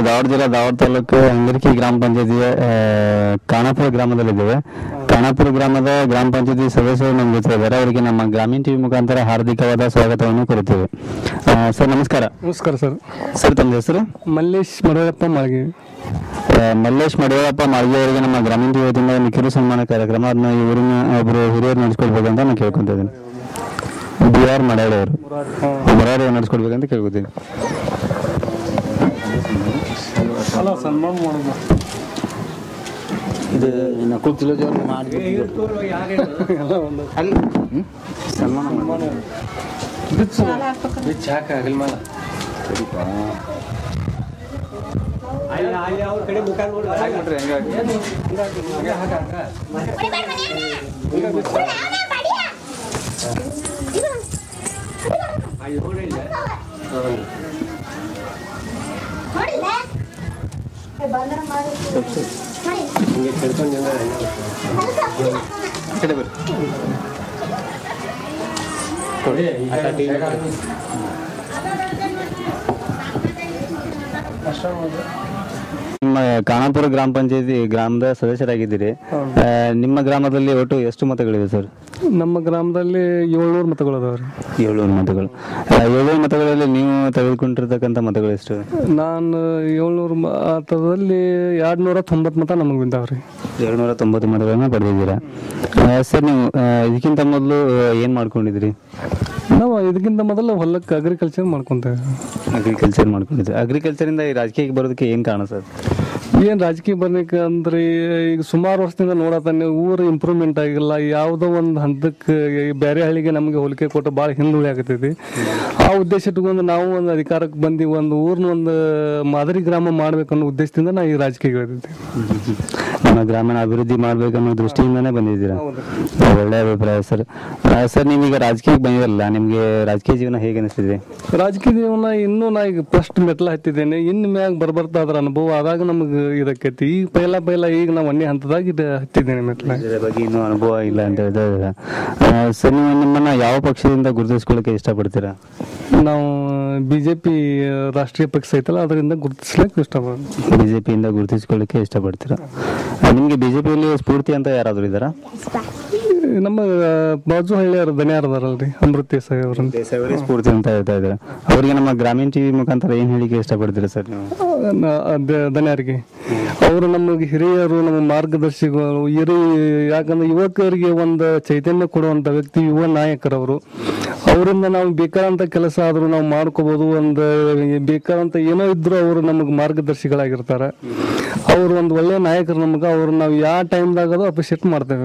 ಧಾರವಾಡ ಜಿಲ್ಲಾ ಧಾರವಾಡ ತಾಲೂಕು ಅಂಗರಿಕಿ ಗ್ರಾಮ ಪಂಚಾಯತಿಯ ಆ, ಖಾನಾಪುರ ಗ್ರಾಮದಲ್ಲಿದ್ದೇವೆ ಖಾನಾಪುರ ಗ್ರಾಮದ ಗ್ರಾಮ ಪಂಚಾಯತಿ ಸದಸ್ಯರು ನಮ್ಮ ಜೊತೆ ಇದ್ದಾರೆ ಅವರಿಗೆ ನಮ್ಮ ಗ್ರಾಮೀಣ ಟಿವಿ ಮುಖಾಂತರ ಹಾರ್ದಿಕವಾದ ಸ್ವಾಗತವನ್ನು ಕೋರುತ್ತೇವೆ ಆ, ಸರ್ ನಮಸ್ಕಾರ ನಮಸ್ಕಾರ ಸರ್ ಸರ್ ತಮ್ಮ ಹೆಸರು ಮಲ್ಲೇಶ್ ಮಡವಪ್ಪ ಮಾಳ್ಗಿ ಆ, ಮಲ್ಲೇಶ್ ಮಡಿವಾಳಪ್ಪ ಮಾಳ್ಗಿ ಅವರಿಗೆ ನಮ್ಮ ಗ್ರಾಮೀಣ ಟಿವಿ ವತಿಯಿಂದ ಒಂದು ಕಿರು ಸನ್ಮಾನ ಕಾರ್ಯಕ್ರಮ ಅದನ್ನ ಈ ಊರಿನ ಒಬ್ಬರು ಹಿರಿಯರು ನಡೆಸ್ಕೊಡ್ಬೇಕಂತ ನಾನು ಕೇಳ್ಕೊಂತ ಇದ್ದೀನಿ ಬಿ ಆರ್ ಮಡಾಳಿ ಅವರು ಮರಾಡಿ ನಡೆಸ್ಕೊಡ್ಬೇಕಂತ ಕೇಳ್ಕೊತೀನಿ ಅಲ್ಲ ಸನ್ಮಾನ ಮಾಡೋದು ಇದು ನಕುಲ್ ತಿಲೋಜಿ ಅವ್ರಿಗೆ ಮಾಡಿ ಎಲ್ಲ ಒಂದು ಸನ್ಮಾನ ನಿಮ್ಮ ಖಾನಾಪುರ ಗ್ರಾಮ ಪಂಚಾಯತಿ ಗ್ರಾಮದ ಸದಸ್ಯರಾಗಿದ್ದೀರಿ ಆ, ನಿಮ್ಮ ಗ್ರಾಮದಲ್ಲಿ ಒಟ್ಟು ಎಷ್ಟು ಮತಗಳಿವೆ ಸರ್ ನಮ್ಮ ಗ್ರಾಮದಲ್ಲಿ ಏಳ್ನೂರು ಮತಗಳು ಅದಾವ್ರಿ ಏಳ್ನೂರು ಮತಗಳು ಆ, ಏಳ್ನೂರು ಮತಗಳಲ್ಲಿ ನೀವು ತೆಗೆದುಕೊಂಡಿರ್ತಕ್ಕಂಥ ಮತಗಳು ಎಷ್ಟು ನಾನು ಏಳ್ನೂರು ಮತದಲ್ಲಿ ಎರಡು ನೂರ ತೊಂಬತ್ತು ಮತ ನಮಗೆ ಬಿದ್ದಾವ್ರಿ ಏಳ್ನೂರ ತೊಂಬತ್ತು ಮತಗಳನ್ನ ಪಡೆದಿದ್ದೀರಾ ಆ, ಸರ್ ನೀವು ಆ, ಇದಕ್ಕಿಂತ ಮೊದಲು ಏನು ಮಾಡ್ಕೊಂಡಿದ್ರಿ ನಾವು ಇದಕ್ಕಿಂತ ಮೊದಲು ಹೊಲಕ್ಕೆ ಅಗ್ರಿಕಲ್ಚರ್ ಮಾಡ್ಕೊಂತೇವೆ ಅಗ್ರಿಕಲ್ಚರ್ ಮಾಡ್ಕೊಂಡಿದ್ರಿ ಅಗ್ರಿಕಲ್ಚರಿಂದ ಈ ರಾಜಕೀಯಕ್ಕೆ ಬರೋದಕ್ಕೆ ಏನು ಕಾರಣ ಸರ್ ಏನು ರಾಜಕೀಯ ಬರ್ಲಿಕ್ಕೆ ಅಂದ್ರೆ ಈಗ ಸುಮಾರು ವರ್ಷದಿಂದ ನೋಡತ್ತಾನೆ ಊರು ಇಂಪ್ರೂವ್ಮೆಂಟ್ ಆಗಿಲ್ಲ ಯಾವುದೋ ಒಂದು ಹಂತಕ್ಕೆ ಬೇರೆ ಹಳ್ಳಿಗೆ ನಮಗೆ ಹೋಲಿಕೆ ಕೊಟ್ಟು ಭಾಳ ಹಿಂದುಳಿ ಆಗತೈತಿ ಆ ಉದ್ದೇಶ ಇಟ್ಕೊಂಡು ನಾವು ಒಂದು ಅಧಿಕಾರಕ್ಕೆ ಬಂದು ಒಂದು ಊರ್ನ ಒಂದು ಮಾದರಿ ಗ್ರಾಮ ಮಾಡ್ಬೇಕನ್ನೋ ಉದ್ದೇಶದಿಂದ ನಾ ಈ ರಾಜಕೀಯ ಇಳಿದಿದ್ದೆ ನಮ್ಮ ಗ್ರಾಮೀಣ ಅಭಿವೃದ್ಧಿ ಮಾಡ್ಬೇಕನ್ನೋ ದೃಷ್ಟಿಯಿಂದನೇ ಬಂದಿದ್ದೀರಾ ಒಳ್ಳೆ ಅಭಿಪ್ರಾಯ ಸರ್ ಆ, ಸರ್ ನೀವೀಗ ರಾಜಕೀಯಕ್ಕೆ ಬಂದಿರಲ್ಲ ನಿಮಗೆ ರಾಜಕೀಯ ಜೀವನ ಹೇಗೆ ಅನಿಸ್ತಿದೆ ರಾಜಕೀಯ ಜೀವನ ಇನ್ನೂ ನಾ ಈಗ ಫಸ್ಟ್ ಮೆಟ್ಲ ಹತ್ತಿದ್ದೇನೆ ಇನ್ನು ಮ್ಯಾಗ ಬರ್ಬರ್ತಾ ಅದ್ರ ಅನುಭವ ಆದಾಗ ನಮಗೆ ಇದಕ್ಕೈತಿ ಈಗ ಪೈಲ ಪೈಲ ಈಗ ನಾ ಒಂದೇ ಹಂತದಾಗ ಇದು ಹತ್ತಿದ್ದೇನೆ ಮೆಟ್ಲ ಇದರ ಬಗ್ಗೆ ಇನ್ನೂ ಅನುಭವ ಇಲ್ಲ ಅಂತ ಹೇಳಿದ್ರೆ ಸರ್ ನೀವು ನಿಮ್ಮನ್ನ ಯಾವ ಪಕ್ಷದಿಂದ ಗುರುತಿಸ್ಕೊಳ್ಳೋಕೆ ಇಷ್ಟಪಡ್ತೀರಾ ನಾವು ಬಿಜೆಪಿ ರಾಷ್ಟ್ರೀಯ ಪಕ್ಷ ಐತಲ್ಲ ಅದರಿಂದ ಗುರುತಿಸ್ಲಿಕ್ಕೆ ಇಷ್ಟಪಡ್ತೀನಿ ಬಿಜೆಪಿಯಿಂದ ಗುರುತಿಸ್ಕೊಳ್ಳೋಕೆ ಇಷ್ಟಪಡ್ತೀರಾ ಆ, ನಿಮ್ಗೆ ಬಿಜೆಪಿಯಲ್ಲಿ ಸ್ಫೂರ್ತಿ ಅಂತ ಯಾರಾದರೂ ಇದ್ದಾರಾ ನಮ್ಮ ಬಾಜು ಹಳ್ಳಿಯವರು ದನಿಯಾರ್ ಅದಾರಲ್ರಿ ಅಮೃತ್ ದೇಸಾಯಿ ಅವರಂತ ದೇಸಾಯಿ ಸ್ಫೂರ್ತಿ ಅಂತ ಹೇಳ್ತಾ ಇದ್ದಾರೆ ಅವರಿಗೆ ನಮ್ಮ ಗ್ರಾಮೀಣ ಟಿವಿ ಮುಖಾಂತರ ಏನು ಹೇಳಿಕೆ ಇಷ್ಟಪಡ್ತೀರಾ ಸರ್ ನೀವು ದನಿಯಾರಿಗೆ ಅವರು ನಮಗೆ ಹಿರಿಯರು ನಮ್ಮ ಮಾರ್ಗದರ್ಶಿಗಳು ಹಿರಿ ಯಾಕಂದ್ರೆ ಯುವಕರಿಗೆ ಒಂದು ಚೈತನ್ಯ ಕೊಡುವಂತ ವ್ಯಕ್ತಿ ಯುವ ನಾಯಕರವರು ಅವರಿಂದ ನಾವು ಬೇಕಾದಂತ ಕೆಲಸ ಆದ್ರೂ ನಾವು ಮಾಡ್ಕೋಬಹುದು ಒಂದು ಬೇಕಾದಂತ ಏನೋ ಇದ್ರು ಅವರು ನಮಗೆ ಮಾರ್ಗದರ್ಶಿಗಳಾಗಿರ್ತಾರೆ ಅವರು ಒಂದು ಒಳ್ಳೆ ನಾಯಕರು ನಮಗೆ ಅವ್ರು ನಾವು ಯಾವ ಟೈಮ್ದಾಗ ಅದು ಅಪ್ರಿಷಿಯೇಟ್ ಮಾಡ್ತೇವೆ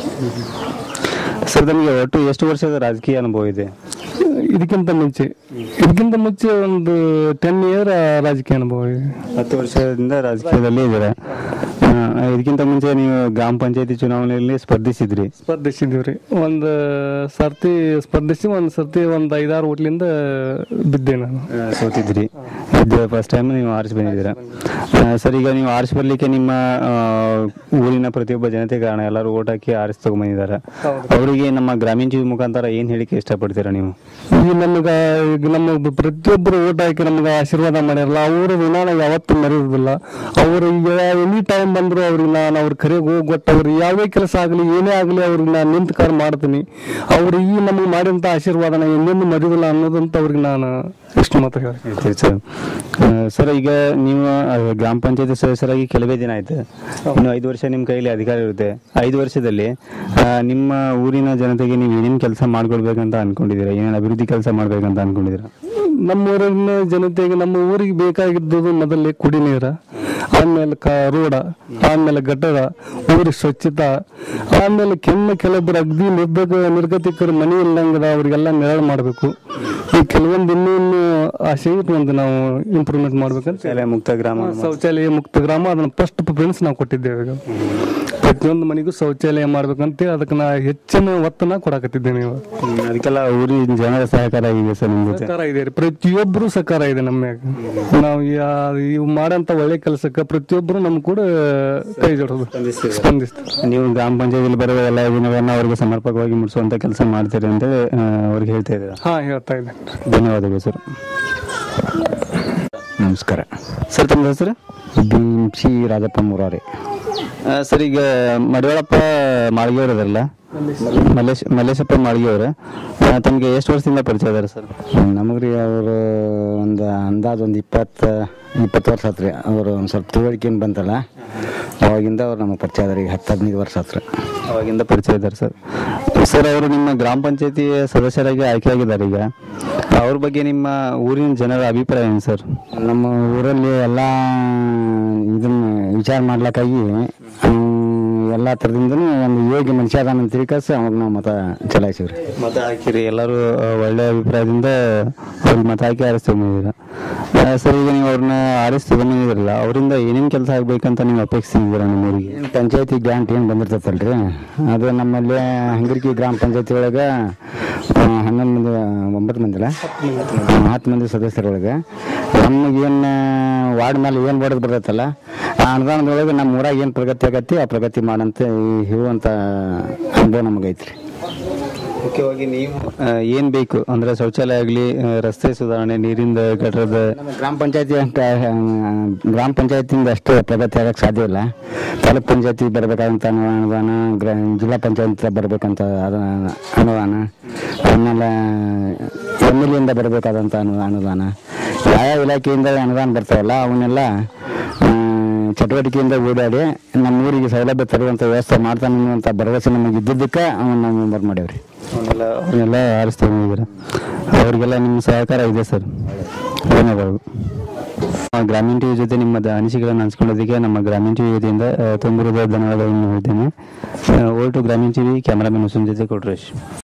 ಸರ್ ನಮಗೆ ಒಟ್ಟು ಎಷ್ಟು ವರ್ಷದ ರಾಜಕೀಯ ಅನುಭವ ಇದೆ ಇದಕ್ಕಿಂತ ಮುಂಚೆ ಇದಕ್ಕಿಂತ ಮುಂಚೆ ಒಂದು ಟೆನ್ ಇಯರ್ ರಾಜಕೀಯ ಅನುಭವ ಇದೆ ಹತ್ತು ವರ್ಷದಿಂದ ರಾಜಕೀಯದಲ್ಲಿ ಇದ್ದೀರಾ ಆ, ಇದಕ್ಕಿಂತ ಮುಂಚೆ ನೀವು ಗ್ರಾಮ ಪಂಚಾಯತಿ ಚುನಾವಣೆಯಲ್ಲಿ ಸ್ಪರ್ಧಿಸಿದ್ರಿ ಸ್ಪರ್ಧಿಸಿದೀವ್ರಿ ಒಂದು ಸರ್ತಿ ಸ್ಪರ್ಧಿಸಿ ಒಂದು ಸರ್ತಿ ಒಂದು ಐದಾರು ಹೋಟ್ಲಿಂದ ಬಿದ್ದೆ ನಾನು ಆ, ಸೋತಿದ್ರಿ ಇದು ಫಸ್ಟ್ ಟೈಮ್ ನೀವು ಆರಿಸಿ ಬಂದಿದ್ದೀರಾ ಆ, ಸರ್ ಈಗ ನೀವು ಆರಿಸಿ ಬರ್ಲಿಕ್ಕೆ ನಿಮ್ಮ ಆ, ಊರಿನ ಪ್ರತಿಯೊಬ್ಬ ಜನತೆ ಕಾರಣ ಎಲ್ಲರೂ ಓಟ್ ಹಾಕಿ ಆರಿಸಿ ತಗೊಂಡ್ಬಂದಿದ್ದಾರೆ ಅವರಿಗೆ ನಮ್ಮ ಗ್ರಾಮೀಣ ಜೀವಿ ಮುಖಾಂತರ ಏನು ಹೇಳಿಕೆ ಇಷ್ಟಪಡ್ತೀರಾ ನೀವು ಈ ನಮಗ ಈಗ ನಮ್ಮ ಪ್ರತಿಯೊಬ್ಬರು ಓಟ್ ಹಾಕಿ ನಮ್ಗೆ ಆಶೀರ್ವಾದ ಮಾಡಿರಲ್ಲ ಅವ್ರ ಋಣ ನಾವು ಯಾವತ್ತೂ ಮರೆಯೋದಿಲ್ಲ ಅವ್ರು ಈಗ ಎನಿ ಟೈಮ್ ಬಂದ್ರು ಅವ್ರಿಗೆ ನಾನು ಅವ್ರ ಕರೆಗೆ ಹೋಗಿ ಒಟ್ಟು ಅವ್ರು ಯಾವೇ ಕೆಲಸ ಆಗಲಿ ಏನೇ ಆಗಲಿ ಅವ್ರಿಗೆ ನಾನು ನಿಂತ ಕಾರ್ ಮಾಡ್ತೀನಿ ಅವ್ರು ಈ ನಮಗೆ ಮಾಡಿದಂತ ಆಶೀರ್ವಾದ ನಾ ಎಂದೆಂದು ಮರೆಯೋದಿಲ್ಲ ಅನ್ನೋದಂತ ಅವ್ರಿಗೆ ನಾನು ಇಷ್ಟು ಮಾತ್ರ ಹೇಳಿ ಸರಿ ಸರ್ ಆ, ಸರ್ ಈಗ ನೀವು ಆ, ಗ್ರಾಮ ಪಂಚಾಯತಿ ಸದಸ್ಯರಾಗಿ ಕೆಲವೇ ದಿನ ಆಯ್ತು ಇನ್ನು ಐದು ವರ್ಷ ನಿಮ್ಮ ಕೈಯಲ್ಲಿ ಅಧಿಕಾರ ಇರುತ್ತೆ ಐದು ವರ್ಷದಲ್ಲಿ ಆ, ನಿಮ್ಮ ಊರಿನ ಜನತೆಗೆ ನೀವು ಏನೇನು ಕೆಲಸ ಮಾಡ್ಕೊಡ್ಬೇಕಂತ ಅನ್ಕೊಂಡಿದ್ದೀರಾ ಏನೇನು ಅಭಿವೃದ್ಧಿ ಕೆಲಸ ಮಾಡ್ಬೇಕಂತ ಅನ್ಕೊಂಡಿದ್ದೀರಾ ನಮ್ಮ ಊರಿನ ಜನತೆಗೆ ನಮ್ಮ ಊರಿಗೆ ಬೇಕಾಗಿದ್ದು ಮೊದಲೇ ಕುಡಿ ನೀರ ಆಮೇಲೆ ಕ ರೋಡ ಆಮೇಲೆ ಗಟ್ಟರ ಊರಿ ಸ್ವಚ್ಛತಾ ಆಮೇಲೆ ಕೆಮ್ಮ ಕೆಲವೊಬ್ಬರು ಅಗ್ದಿ ನಿರ್ಧಕ ನಿರ್ಗತಿಕರು ಮನೆ ಇಲ್ಲಂಗದ ಅವ್ರಿಗೆಲ್ಲ ನೆರಳು ಮಾಡಬೇಕು ಈ ಕೆಲವೊಂದು ಇನ್ನೂ ಇನ್ನೂ ಆಸೆ ಇಟ್ಕೊಂಡು ನಾವು ಇಂಪ್ರೂವ್ಮೆಂಟ್ ಮಾಡ್ಬೇಕಂತ ಶಾಲೆ ಮುಕ್ತ ಗ್ರಾಮ ಶೌಚಾಲಯ ಮುಕ್ತ ಗ್ರಾಮ ಅದನ್ನ ಫಸ್ಟ್ ಪ್ರಿಫರೆನ್ಸ್ ನಾವು ಕೊಟ್ಟಿದ್ದೇವೆ ಈಗ ಪ್ರತಿಯೊಂದು ಮನೆಗೂ ಶೌಚಾಲಯ ಮಾಡ್ಬೇಕಂತ ಅದಕ್ಕೆ ನಾ ಹೆಚ್ಚಿನ ಒತ್ತನ್ನ ಕೊಡಕತ್ತಿದ್ದೇನೆ ಇವಾಗ ಹ್ಮ್, ಅದಕ್ಕೆಲ್ಲ ಊರಿನ ಜನರ ಸಹಕಾರ ಇದೆ ಸರ್ ನಿಮ್ಮ ಜೊತೆ ಸಹಕಾರ ಇದೆ ರೀ ಪ್ರತಿಯೊಬ್ಬರು ಸಹಕಾರ ಇದೆ ನಮ್ಮ ಮ್ಯಾಗ ನಾವು ಯಾ- ಇವು ಮಾಡಂತ ಒಳ್ಳೆ ಕೆಲಸಕ್ಕೆ ಪ್ರತಿಯೊಬ್ಬರು ನಮ್ ಕೂಡ ಕೈ ಜೋಡೋದು ಸ್ಪಂದಿಸ್ತಾರೆ ನೀವು ಗ್ರಾಮ ಪಂಚಾಯತಿಯಲ್ಲಿ ಬರುವ ಎಲ್ಲ ಯೋಜನೆಗಳನ್ನ ಅವ್ರಿಗೆ ಸಮರ್ಪಕವಾಗಿ ಮುಡಿಸುವಂತ ಕೆಲಸ ಮಾಡ್ತೀರಿ ಅಂತೇಳಿ ಆ, ಅವ್ರಿಗೆ ಹೇಳ್ತಾ ಇದ್ದೀರಾ ಹಾ ಹೇಳ್ತಾ ಇದ್ದೇನೆ ಧನ್ಯವಾದಗಳು ಸರ್ ನಮಸ್ಕಾರ ಸರ್ ತಮ್ಮ ಹೆಸರು ಬಿ ಸಿ ರಾಜಪ್ಪ ಮುರಾರಿ ಆ, ಸರ್ ಈಗ ಮಡಿವಾಳಪ್ಪ ಮಾಳಿಗೆಯವ್ರು ಅದರಲ್ಲ ಮಲ್ಲೇಶ್ ಮಲ್ಲೇಶಪ್ಪ ಮಾಳಿಗೆಯವರು ತಮಗೆ ಎಷ್ಟು ವರ್ಷದಿಂದ ಪರಿಚಯ ಅದಾರ ಸರ್ ನಮಗೆ ರೀ ಅವರು ಒಂದು ಅಂದಾಜು ಒಂದು ಇಪ್ಪತ್ತು ಇಪ್ಪತ್ತು ವರ್ಷ ಆತ್ರಿ ಅವರು ಒಂದು ಸ್ವಲ್ಪ ತಿಳುವಳಿಕೆಯನ್ನು ಬಂತಲ್ಲ ಅವಾಗಿಂದ ಅವ್ರು ನಮಗೆ ಪರಿಚಯ ಅದಾರ ಈಗ ಹತ್ತು ಹದಿನೈದು ವರ್ಷ ಆತ್ರಿ ಅವಾಗಿಂದ ಪರಿಚಯ ಇದ್ದಾರೆ ಸರ್ ಸರ್ ಅವರು ನಿಮ್ಮ ಗ್ರಾಮ ಪಂಚಾಯತಿ ಸದಸ್ಯರಾಗಿ ಆಯ್ಕೆಯಾಗಿದ್ದಾರೆ ಈಗ ಅವ್ರ ಬಗ್ಗೆ ನಿಮ್ಮ ಊರಿನ ಜನರ ಅಭಿಪ್ರಾಯ ಏನು ಸರ್ ನಮ್ಮ ಊರಲ್ಲಿ ಎಲ್ಲ ಇದನ್ನ ವಿಚಾರ ಮಾಡ್ಲಿಕ್ಕಾಗಿ ಎಲ್ಲ ಥರದಿಂದನೂ ಒಂದು ಯೋಗ್ಯ ಮನುಷ್ಯ ಅದಾನ ಅಂತ ತಿಳ್ಕಸ ಅವಾಗ ನಾವು ಮತ ಚಲಾಯಿಸಿವ್ರಿ ಮತ ಹಾಕಿರಿ ಎಲ್ಲರೂ ಆ, ಒಳ್ಳೆ ಅಭಿಪ್ರಾಯದಿಂದ ಅವ್ರಿಗೆ ಮತ ಹಾಕಿ ಆರಿಸ್ತಾ ಬಂದಿದ್ದೀರ ಆ, ಸರ್ ಈಗ ನೀವು ಅವ್ರನ್ನ ಆರಿಸ್ತಾ ಬಂದಿದ್ದೀರಲ್ಲ ಅವರಿಂದ ಏನೇನು ಕೆಲಸ ಆಗ್ಬೇಕಂತ ನೀವು ಅಪೇಕ್ಷಿಸಿದ್ದೀರಾ ನಿಮ್ಮ ಊರಿಗೆ ಏನು ಪಂಚಾಯತಿ ಗ್ರಾಂಟ್ ಏನು ಬಂದಿರ್ತೈತಲ್ರಿ ಅದು ನಮ್ಮಲ್ಲಿ ಹಂಗರ್ಕಿ ಗ್ರಾಮ ಪಂಚಾಯತಿ ಒಳಗೆ ಹನ್ನೊಂದು ಮಂದಿ ಒಂಬತ್ತು ಮಂದಿ ಅಲ್ಲ ಹಾ, ಹತ್ತು ಮಂದಿ ಸದಸ್ಯರೊಳಗೆ ನಮಗೇನು ವಾರ್ಡ್ ಮೇಲೆ ಏನು ಬಡದು ಬರ್ತೈತಲ್ಲ ಆ ಅನುದಾನದೊಳಗೆ ನಮ್ಮ ಊರಾಗ ಏನು ಪ್ರಗತಿ ಆಗತ್ತಿ ಆ ಪ್ರಗತಿ ಮಾಡಂತ ಹೇಳುವಂಥ ಅನುಭವ ನಮಗೈತ್ರಿ ಮುಖ್ಯವಾಗಿ ನೀವು ಏನು ಬೇಕು ಅಂದರೆ ಶೌಚಾಲಯ ಆಗಲಿ ರಸ್ತೆ ಸುಧಾರಣೆ ನೀರಿಂದ ಗಟರದ ನಮ್ಮ ಗ್ರಾಮ ಪಂಚಾಯತಿ ಅಷ್ಟ ಗ್ರಾಮ ಪಂಚಾಯತಿಯಿಂದ ಅಷ್ಟು ಪ್ರಗತಿ ಆಗಕ್ಕೆ ಸಾಧ್ಯ ಇಲ್ಲ ತಾಲೂಕ್ ಪಂಚಾಯತಿ ಬರಬೇಕಾದಂಥ ಅನುದಾನ ಗ್ರಾ ಜಿಲ್ಲಾ ಪಂಚಾಯತ್ ಬರಬೇಕಂತ ಅದು ಅನುದಾನ ಆಮೇಲೆ ಎಮ್ ಎಲ್ ಎಯಿಂದ ಬರಬೇಕಾದಂಥ ಅನು ಅನುದಾನ ಯಾವ ಇಲಾಖೆಯಿಂದ ಅನುದಾನ ಬರ್ತಾವಲ್ಲ ಅವನ್ನೆಲ್ಲ ಆ, ಚಟುವಟಿಕೆಯಿಂದ ಓಡಾಡಿ ನಮ್ಮ ಊರಿಗೆ ಸೌಲಭ್ಯ ತರುವಂಥ ವ್ಯವಸ್ಥೆ ಮಾಡ್ತಾನೆ ಅನ್ನುವಂಥ ಭರವಸೆ ನಮಗೆ ಇದ್ದಿದ್ದಕ್ಕೆ ಅವನ್ನ ನಾವು ಮೆಂಬರ್ ಮಾಡೇವ್ರಿ ಅವನ್ನೆಲ್ಲ ಅವನ್ನೆಲ್ಲ ಆರಿಸ್ತಾ ಬಂದಿದ್ದೀರ ಅವ್ರಿಗೆಲ್ಲ ನಿಮ್ಮ ಸಹಕಾರ ಇದೆ ಸರ್ ಧನ್ಯವಾದಗಳು ಆ, ಗ್ರಾಮೀಣ ಟಿವಿ ಜೊತೆ ನಿಮ್ಮ ದ- ಅನಿಸಿಕೆಗಳನ್ನು ಹಂಚ್ಕೊಳ್ಳೋದಕ್ಕೆ ನಮ್ಮ ಗ್ರಾಮೀಣ ಟಿವಿ ವತಿಯಿಂದ ತುಂಬ ಧನ್ಯವಾದಗಳನ್ನು ಹೇಳ್ತೇನೆ ಓಲ್ಟು ಗ್ರಾಮೀಣ ಟಿವಿ ಕ್ಯಾಮ್ರಾಮನ್ ಹುಸೇನ್ ಜೊತೆ ಕೊಟ್ರೇಶ್